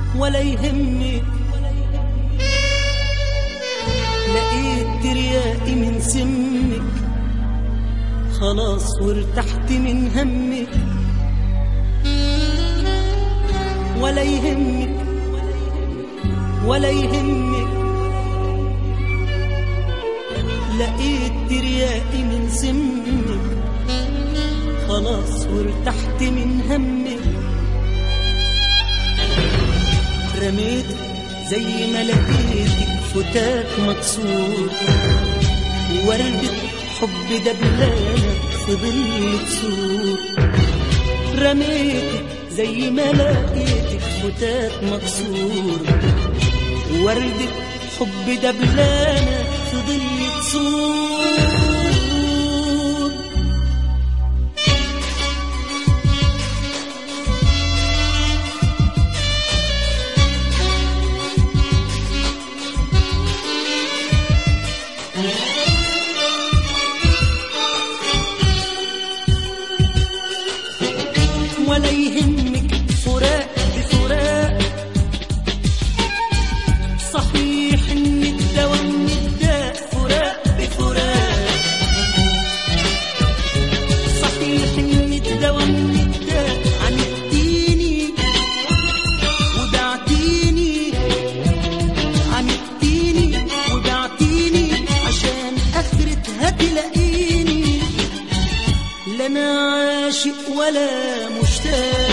ولا يهمك لقيت ترياقي من سمك خلاص وارتحت من همك ولا يهمك ولا يهمك لقيت ترياقي من سمك خلاص وارتحت من همك رميت زي ما لقيتك فتات مكسور وردة حب دبلانة في ظل كسور رميتك زي ما لقيتك فتات مكسور وردة حب دبلانة في ظل كسور ولا يهمك فراق بفراق صحيح ان الدواء من الداء فراق بفراق صحيح ان الدواء من الداء عنتيني وبعتيني عنتيني وبعتيني عشان اخرتها تلاقيني لا انا عاشق ولا مشتاق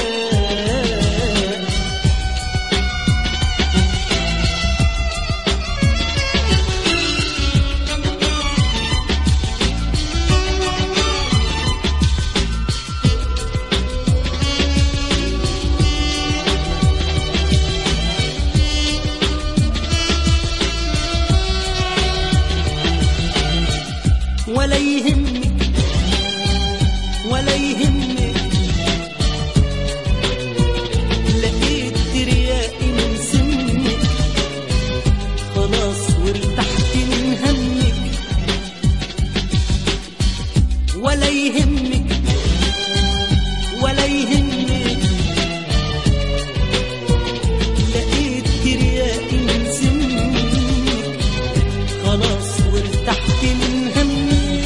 ولا يهمك ولا يهمك لقيت ترياقي من سمك خلاص وارتحت من همك ولا يهمك ولا يهمك لقيت ترياقي من سمك خلاص وارتحت من همك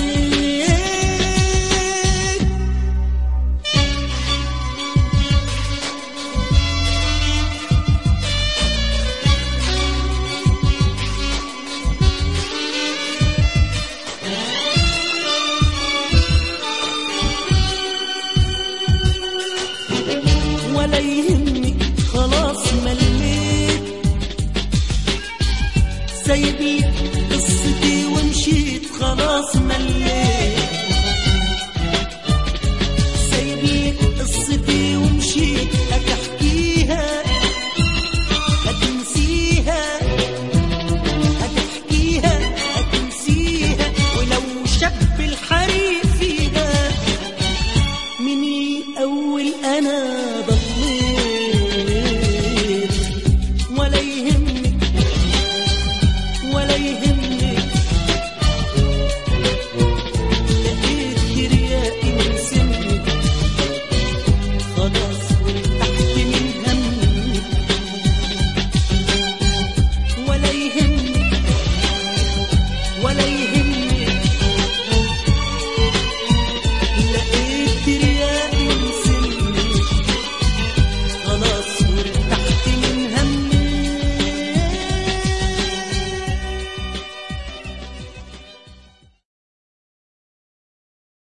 ولا يهمك خلاص مليت سايب لي قصتي ومشيت خلاص مليت